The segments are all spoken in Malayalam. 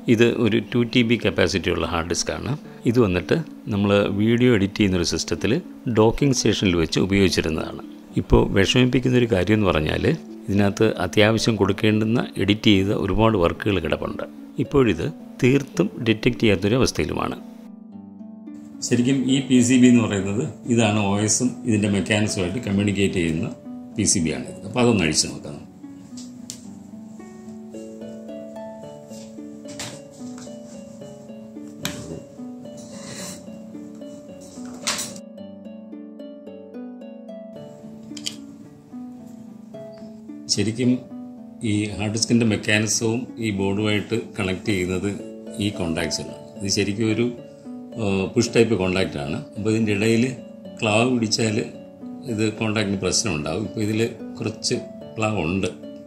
ഇത് ഒരു ടു ടി ബി കപ്പാസിറ്റി ഉള്ള ഹാർഡ് ഡിസ്ക്കാണ് ഇത് വന്നിട്ട് നമ്മൾ വീഡിയോ എഡിറ്റ് ചെയ്യുന്നൊരു സിസ്റ്റത്തിൽ ഡോക്കിംഗ് സ്റ്റേഷനിൽ വെച്ച് ഉപയോഗിച്ചിരുന്നതാണ് ഇപ്പോൾ വിഷമിപ്പിക്കുന്ന ഒരു കാര്യം എന്ന് പറഞ്ഞാൽ ഇതിനകത്ത് അത്യാവശ്യം കൊടുക്കേണ്ടുന്ന എഡിറ്റ് ചെയ്ത ഒരുപാട് വർക്കുകൾ കിടപ്പുണ്ട് ഇപ്പോഴിത് തീർത്തും ഡിറ്റക്റ്റ് ചെയ്യാത്തൊരു അവസ്ഥയിലുമാണ് ശരിക്കും ഈ പി സി ബി എന്ന് പറയുന്നത് ഇതാണ് ഒ എസും ഇതിൻ്റെ മെക്കാനിക്സുമായിട്ട് കമ്മ്യൂണിക്കേറ്റ് ചെയ്യുന്ന പി സി ബി ആണ് ഇത് അപ്പോൾ അതൊന്ന് അഴിച്ചു നോക്കാം നമുക്ക്. ശരിക്കും ഈ ഹാർഡ് ഡിസ്കിൻ്റെ മെക്കാനിസവും ഈ ബോർഡുമായിട്ട് കണക്ട് ചെയ്യുന്നത് ഈ കോണ്ടാക്ട്സിലാണ് ഇത് ശരിക്കും ഒരു പുഷ് ടൈപ്പ് കോണ്ടാക്റ്റ് ആണ് അപ്പോൾ ഇതിൻ്റെ ഇടയിൽ ക്ലാവ് പിടിച്ചാൽ ഇത് കോണ്ടാക്റ്റിന് പ്രശ്നം ഉണ്ടാവും ഇപ്പോൾ ഇതിൽ കുറച്ച് ക്ലാവ് ഉണ്ട്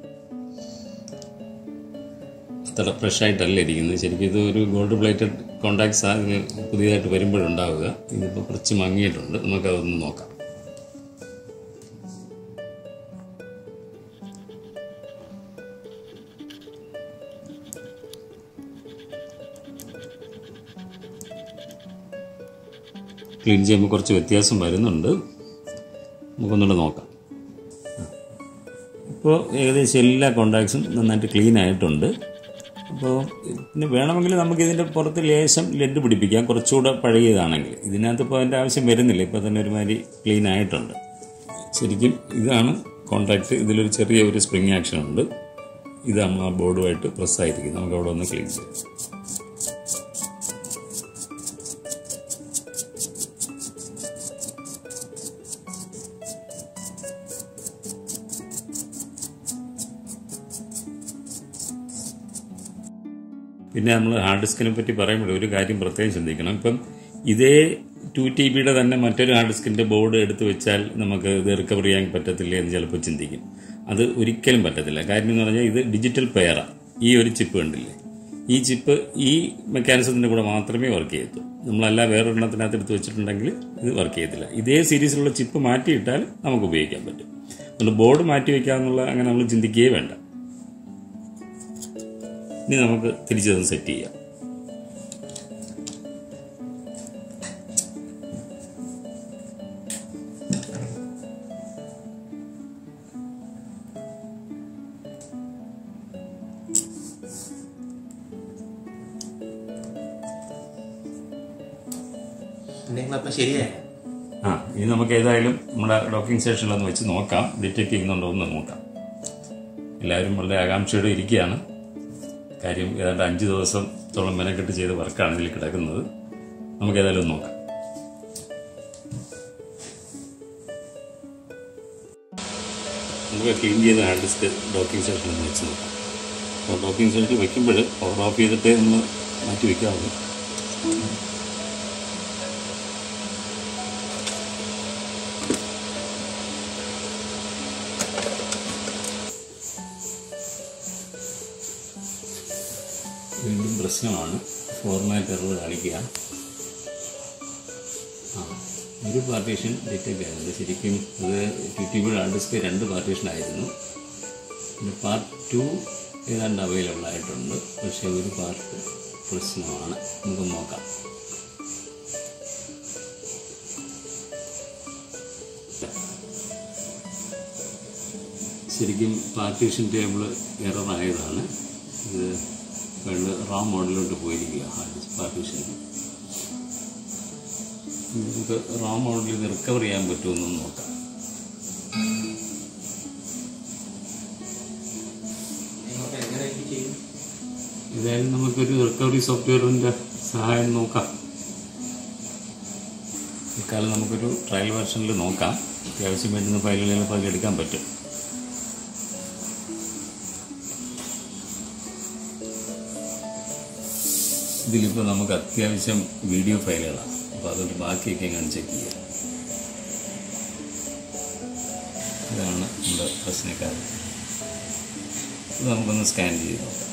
അത്ര ഫ്രഷായിട്ടല്ല ഇരിക്കുന്നത് ശരിക്കും ഇത് ഒരു ഗോൾഡ് പ്ലേറ്റഡ് കോണ്ടാക്ട്സ് ആണ് പുതിയതായിട്ട് വരുമ്പോഴുണ്ടാവുക ഇതിപ്പോൾ കുറച്ച് മങ്ങിയിട്ടുണ്ട് നമുക്കതൊന്ന് നോക്കാം ക്ലീൻ ചെയ്യുമ്പോൾ കുറച്ച് വ്യത്യാസം വരുന്നുണ്ട് നമുക്കൊന്നുകൂടെ നോക്കാം ഇപ്പോൾ ഏകദേശം എല്ലാ കോണ്ടാക്ട്സും നന്നായിട്ട് ക്ലീൻ ആയിട്ടുണ്ട് അപ്പോൾ പിന്നെ വേണമെങ്കിൽ നമുക്ക് ഇതിൻ്റെ പുറത്ത് ലേശം ലെഡ് പിടിപ്പിക്കാം കുറച്ചുകൂടെ പഴകിയതാണെങ്കിൽ ഇതിനകത്ത് ഇപ്പോൾ അതിൻ്റെ ആവശ്യം വരുന്നില്ല ഇപ്പോൾ തന്നെ ഒരുമാതിരി ക്ലീൻ ആയിട്ടുണ്ട് ശരിക്കും ഇതാണ് കോണ്ടാക്ട് ഇതിലൊരു ചെറിയ ഒരു സ്പ്രിങ് ആക്ഷൻ ഉണ്ട് ഇതാണ് ആ ബോർഡുമായിട്ട് പ്രസ് ആയിരിക്കും നമുക്ക് അവിടെ ഒന്ന് ക്ലീൻ ചെയ്യാം പിന്നെ നമ്മൾ ഹാർഡ് ഡിസ്കിനെ പറ്റി പറയുമ്പോൾ ഒരു കാര്യം പ്രത്യേകം ചിന്തിക്കണം ഇപ്പം ഇതേ ടു ടി ബിയുടെ തന്നെ മറ്റൊരു ഹാർഡ് ഡിസ്കിന്റെ ബോർഡ് എടുത്ത് വെച്ചാൽ നമുക്ക് ഇത് റിക്കവർ ചെയ്യാൻ പറ്റത്തില്ല എന്ന് ചിലപ്പോൾ ചിന്തിക്കും അത് ഒരിക്കലും പറ്റത്തില്ല കാര്യം എന്ന് പറഞ്ഞാൽ ഇത് ഡിജിറ്റൽ പെയറാണ് ഈ ഒരു ചിപ്പ് കണ്ടില്ലേ ഈ ചിപ്പ് ഈ മെക്കാനിസത്തിന്റെ കൂടെ മാത്രമേ വർക്ക് ചെയ്യത്തു നമ്മളല്ല വേറൊരെണ്ണത്തിനകത്ത് എടുത്ത് വെച്ചിട്ടുണ്ടെങ്കിൽ ഇത് വർക്ക് ചെയ്യത്തില്ല ഇതേ സീരീസിലുള്ള ചിപ്പ് മാറ്റിയിട്ടാൽ നമുക്ക് ഉപയോഗിക്കാൻ പറ്റും അതുകൊണ്ട് ബോർഡ് മാറ്റി വയ്ക്കാന്നുള്ള അങ്ങനെ നമ്മൾ ചിന്തിക്കുകയേ വേണ്ട ഇനി നമുക്ക് തിരിച്ചത് സെറ്റ് ചെയ്യാം നിങ്ങളപ്പം ശരിയായ ആ ഇനി നമുക്ക് ഏതായാലും നമ്മുടെ ഡോക്കിംഗ് സ്റ്റേഷനിലൊന്ന് വെച്ച് നോക്കാം ഡിറ്റക്ട് ചെയ്യുന്നുണ്ടോ എന്ന് നോക്കാം എല്ലാവരും വളരെ ആകാംക്ഷയോടെ ഇരിക്കുകയാണ് കാര്യം ഏതാണ്ട് അഞ്ച് ദിവസത്തോളം മെനക്കെട്ട് ചെയ്ത വർക്കാണ് ഇതിൽ കിടക്കുന്നത് നമുക്ക് ഏതായാലും ഒന്ന് നോക്കാം നമുക്ക് ക്ലീൻ ചെയ്ത ഹാർഡ് ഡിസ്ക് ഡോക്കിംഗ് സ്റ്റേഷനിൽ ഒന്ന് വെച്ച് നോക്കാം അപ്പോൾ ഡോക്കിംഗ് സ്റ്റേഷനിൽ വെക്കുമ്പോൾ പവർ ഓഫ് ചെയ്തിട്ടേ നമ്മൾ മാറ്റി വെക്കാവുള്ളൂ വീണ്ടും പ്രശ്നമാണ് ഫോർമാറ്റ് എറർ കാണിക്കുക ആ ഒരു പാർട്ടീഷൻ ഡിറ്റക്ട് ആയത് ശരിക്കും ഇത് ടി ടി ബിയുടെ ഹാർഡ് ഡിസ്ക് രണ്ട് പാർട്ടീഷൻ ആയിരുന്നു പിന്നെ പാർട്ട് ടു ഏതാണ്ട് അവൈലബിൾ ആയിട്ടുണ്ട് പക്ഷേ ഒരു പാർട്ട് പ്രശ്നമാണ് നമുക്ക് നോക്കാം ശരിക്കും പാർട്ടീഷൻ ടേബിൾ എറർ ആയതാണ് ഇത് വേണ്ട റാം മോഡലിലോട്ട് പോയിരിക്കുക ഹാർഡ് ഡിസ്ക് പാർട്ടീഷൻ നമുക്ക് റാം മോഡലിൽ ഇത് റിക്കവർ ചെയ്യാൻ പറ്റുമെന്ന് നോക്കാം നിങ്ങൾക്ക് എങ്ങനെയൊക്കെ ചെയ്യും ഏതായാലും നമുക്കൊരു റിക്കവറി സോഫ്റ്റ്വെയറിൻ്റെ സഹായം നോക്കാം ഇക്കാലം നമുക്കൊരു ട്രയൽ വെർഷനിൽ നോക്കാം അത്യാവശ്യം വേണ്ടുന്ന ഫയലുകൾ ചിലപ്പോൾ അതിൽ എടുക്കാൻ പറ്റും ഇതിലിപ്പോൾ നമുക്ക് അത്യാവശ്യം വീഡിയോ ഫയലുകളാണ് അപ്പോൾ അതുകൊണ്ട് ബാക്കിയൊക്കെ എങ്ങനെ ചെക്ക് ചെയ്യാം ഇതാണ് നമ്മുടെ പ്രശ്നക്കാരൻ ഇത് നമുക്കൊന്ന് സ്കാൻ ചെയ്ത് നോക്കാം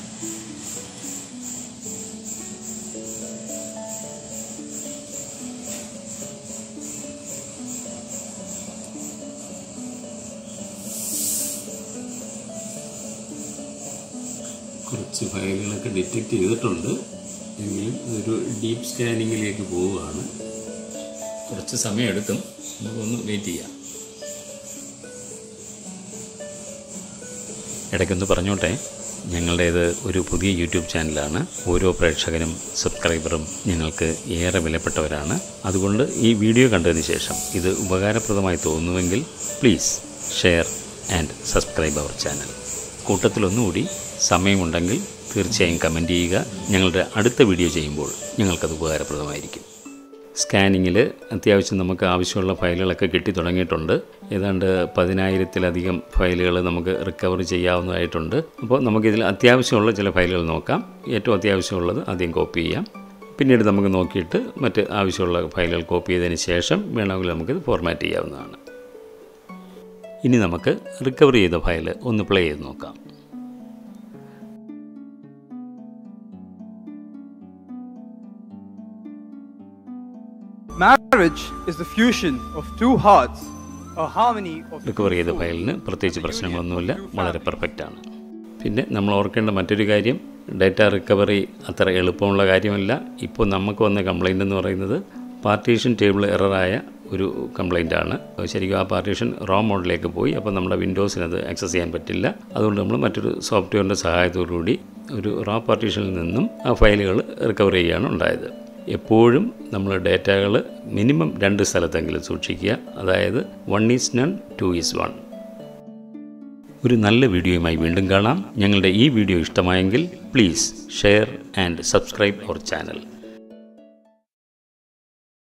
കുറച്ച് കുറച്ച് ഫയലുകളൊക്കെ ഡിറ്റക്റ്റ് ചെയ്തിട്ടുണ്ട് എങ്കിലും ഒരു ഡീപ്പ് സ്കാനിങ്ങിലേക്ക് പോവുകയാണ് കുറച്ച് സമയം എടുക്കും നമുക്കൊന്ന് വെയിറ്റ് ചെയ്യാം ഇടയ്ക്കൊന്ന് പറഞ്ഞോട്ടെ ഞങ്ങളുടേത് ഒരു പുതിയ യൂട്യൂബ് ചാനലാണ് ഓരോ പ്രേക്ഷകനും സബ്സ്ക്രൈബറും ഞങ്ങൾക്ക് ഏറെ വിലപ്പെട്ടവരാണ് അതുകൊണ്ട് ഈ വീഡിയോ കണ്ടതിന് ശേഷം ഇത് ഉപകാരപ്രദമായി തോന്നുമെങ്കിൽ please share and subscribe our channel കൂട്ടത്തിലൊന്നുകൂടി സമയമുണ്ടെങ്കിൽ തീർച്ചയായും കമൻറ്റ് ചെയ്യുക ഞങ്ങളുടെ അടുത്ത വീഡിയോ ചെയ്യുമ്പോൾ ഞങ്ങൾക്കത് ഉപകാരപ്രദമായിരിക്കും സ്കാനിങ്ങിൽ അത്യാവശ്യം നമുക്ക് ആവശ്യമുള്ള ഫയലുകളൊക്കെ കിട്ടി തുടങ്ങിയിട്ടുണ്ട് ഏതാണ്ട് പതിനായിരത്തിലധികം ഫയലുകൾ നമുക്ക് റിക്കവർ ചെയ്യാവുന്നതായിട്ടുണ്ട് അപ്പോൾ നമുക്കിതിൽ അത്യാവശ്യമുള്ള ചില ഫയലുകൾ നോക്കാം ഏറ്റവും അത്യാവശ്യമുള്ളത് ആദ്യം കോപ്പി ചെയ്യാം പിന്നീട് നമുക്ക് നോക്കിയിട്ട് മറ്റ് ആവശ്യമുള്ള ഫയലുകൾ കോപ്പി ചെയ്തതിന് ശേഷം വേണമെങ്കിൽ നമുക്കിത് ഫോർമാറ്റ് ചെയ്യാവുന്നതാണ് ഇനി നമുക്ക് റിക്കവർ ചെയ്ത ഫയൽ ഒന്ന് പ്ലേ ചെയ്ത് നോക്കാം Marriage is the fusion of two hearts, a harmony of recover ചെയ്ത ഫയലിന് പ്രത്യേകിച്ച് പ്രശ്നങ്ങളൊന്നുമില്ല വളരെ പെർഫെക്റ്റ് ആണ് പിന്നെ നമ്മൾ ഓർക്കേണ്ട മറ്റൊരു കാര്യം ഡാറ്റ റിക്കവറി അത്ര എളുപ്പമുള്ള കാര്യമല്ല ഇപ്പോൾ നമുക്ക് വന്ന കംപ്ലൈൻ്റ് എന്ന് പറയുന്നത് പാർട്ടീഷൻ ടേബിൾ എററായ ഒരു കംപ്ലൈൻ്റ് ആണ് ശരിക്കും ആ പാർട്ടീഷൻ റോ മോഡിലേക്ക് പോയി അപ്പോൾ നമ്മുടെ വിൻഡോസിന് അത് ആക്സസ് ചെയ്യാൻ പറ്റില്ല അതുകൊണ്ട് നമ്മൾ മറ്റൊരു സോഫ്റ്റ്വെയറിൻ്റെ സഹായത്തോടുകൂടി ഒരു റോ പാർട്ടീഷനിൽ നിന്നും ആ ഫയലുകൾ റിക്കവർ ചെയ്യുകയാണ് ഉണ്ടായത് എപ്പോഴും നമ്മൾ ഡേറ്റകൾ മിനിമം രണ്ട് സ്ഥലത്തെങ്കിലും സൂക്ഷിക്കുക അതായത് one is none two is one ഒരു നല്ല വീഡിയോയുമായി വീണ്ടും കാണാം ഞങ്ങളുടെ ഈ വീഡിയോ ഇഷ്ടമായെങ്കിൽ please share and subscribe our channel